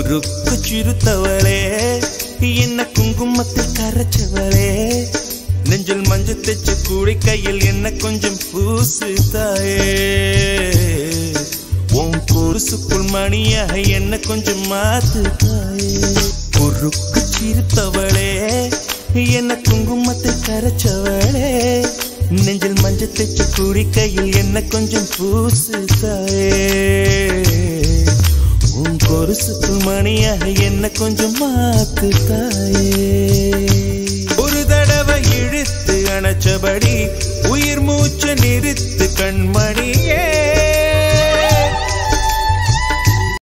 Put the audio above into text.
குறுக்கு சிறுத்தவளே என்ன குங்குமத்தில் கரைச்சவளே நெஞ்சில் மஞ்சள் தைச்ச கூடை கையில் என்ன கொஞ்சம் பூசு தாயே உன் குருசுக்குள் மணியாக என்ன கொஞ்சம் மாத்து தாயே குறுக்கு சிரித்தவளே என்ன குங்குமத்தை கரைச்சவளே நெஞ்சில் மஞ்சள் தைச்ச கூடி கையில் என்ன கொஞ்சம் பூசு தாயே உன் கொருசுக்குள் மணியாக என்ன கொஞ்சம் மாத்து தாயே